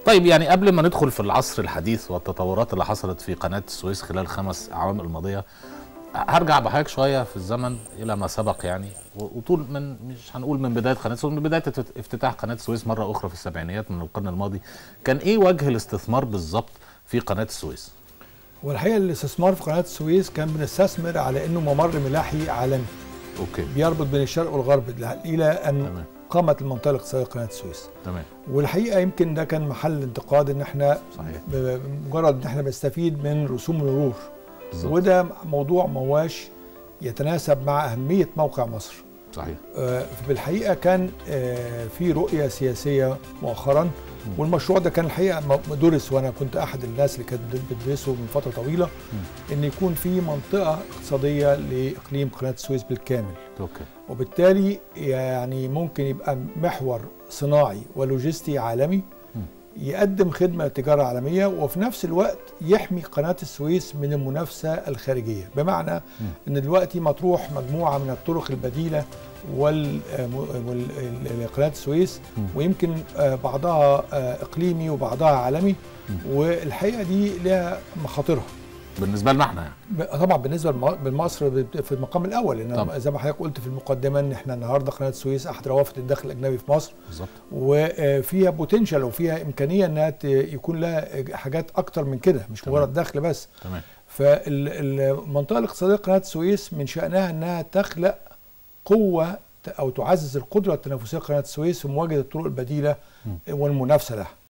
طيب يعني قبل ما ندخل في العصر الحديث والتطورات اللي حصلت في قناه السويس خلال الخمس اعوام الماضيه هرجع بحضرتك شويه في الزمن الى ما سبق يعني وطول من مش هنقول من بدايه قناه السويس من بدايه افتتاح قناه السويس مره اخرى في السبعينيات من القرن الماضي كان ايه وجه الاستثمار بالظبط في قناه السويس؟ والحقيقه الاستثمار في قناه السويس كان بنستثمر على انه ممر ملاحي عالمي اوكي بيربط بين الشرق والغرب الى ان تمام قامت المنطقه الاقتصاديه قناه السويس تمام والحقيقه يمكن ده كان محل انتقاد ان احنا صحيح ب- بمجرد ان احنا بنستفيد من رسوم المرور بالظبط وده موضوع مواش يتناسب مع اهميه موقع مصر صحيح آه، بالحقيقه كان آه، في رؤيه سياسيه مؤخرا والمشروع ده كان الحقيقه م- درس وانا كنت احد الناس اللي كانت بتدرسه من فتره طويله ان يكون في منطقه اقتصاديه لاقليم قناه السويس بالكامل اوكي وبالتالي يعني ممكن يبقى محور صناعي ولوجستي عالمي مم. يقدم خدمه للتجاره العالميه وفي نفس الوقت يحمي قناه السويس من المنافسه الخارجيه بمعنى ان دلوقتي مطروح مجموعه من الطرق البديله وال وال- قناه السويس مم. ويمكن آه، بعضها آه، اقليمي وبعضها عالمي والحقيقه دي لها مخاطرها بالنسبه لنا احنا يعني ب- طبعا بالنسبه لم- لمصر بت- في المقام الاول لان طبعا. زي ما حضرتك قلت في المقدمه ان احنا النهارده قناه السويس احد روافد الدخل الاجنبي في مصر بالظبط وفيها بوتنشال وفيها امكانيه انها ت- يكون لها حاجات اكتر من كده مش تمام. مجرد دخل بس تمام فالمنطقه الاقتصاديه قناه السويس من شانها انها تخلق قوه ت- او تعزز القدره التنافسيه لقناه السويس في مواجهه الطرق البديله والمنافسه لها